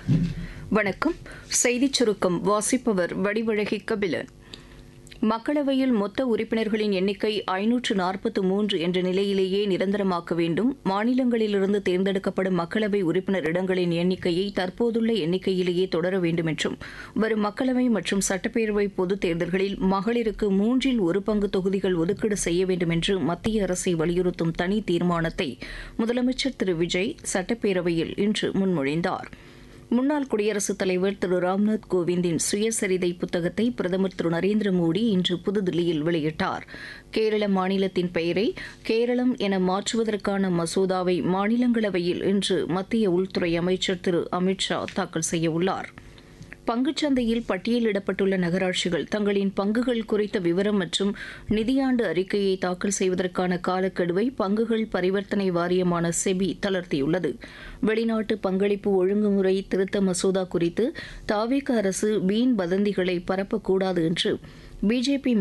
வணக்கம் செய்திச் சுருக்கம் வாசிப்பவர் வடிவழகி கபிலன் மக்களவையில் மொத்த உறுப்பினர்களின் எண்ணிக்கை ஐநூற்று நாற்பத்து மூன்று என்ற நிலையிலேயே நிரந்தரமாக்க வேண்டும் மாநிலங்களிலிருந்து தேர்ந்தெடுக்கப்படும் மக்களவை உறுப்பினர் இடங்களின் எண்ணிக்கையை தற்போதுள்ள எண்ணிக்கையிலேயே தொடர வேண்டும் என்றும் வரும் மக்களவை மற்றும் சட்டப்பேரவை பொதுத் தேர்தல்களில் மகளிருக்கு மூன்றில் ஒரு பங்கு தொகுதிகள் ஒதுக்கீடு செய்ய வேண்டும் என்று மத்திய அரசை வலியுறுத்தும் தனி தீர்மானத்தை முதலமைச்சர் திரு விஜய் சட்டப்பேரவையில் இன்று முன்மொழிந்தாா் முன்னாள் குடியரசுத் தலைவர் திரு ராம்நாத் கோவிந்தின் சுயசரிதை புத்தகத்தை பிரதமர் திரு நரேந்திர மோடி இன்று புதுதில்லியில் வெளியிட்டார் கேரள மாநிலத்தின் பெயரை கேரளம் என மாற்றுவதற்கான மசோதாவை மாநிலங்களவையில் இன்று மத்திய உள்துறை அமைச்சர் திரு அமித் ஷா தாக்கல் செய்யவுள்ளார் பங்குச்சந்தையில் பட்டியலிடப்பட்டுள்ள நகராட்சிகள் தங்களின் பங்குகள் குறித்த விவரம் மற்றும் நிதியாண்டு அறிக்கையை தாக்கல் செய்வதற்கான காலக்கெடுவை பங்குகள் பரிவர்த்தனை வாரியமான செபி தளர்த்தியுள்ளது வெளிநாட்டு பங்களிப்பு ஒழுங்குமுறை திருத்த மசோதா குறித்து தாவேக அரசு வீண் வதந்திகளை பரப்பக்கூடாது என்று பிஜேபி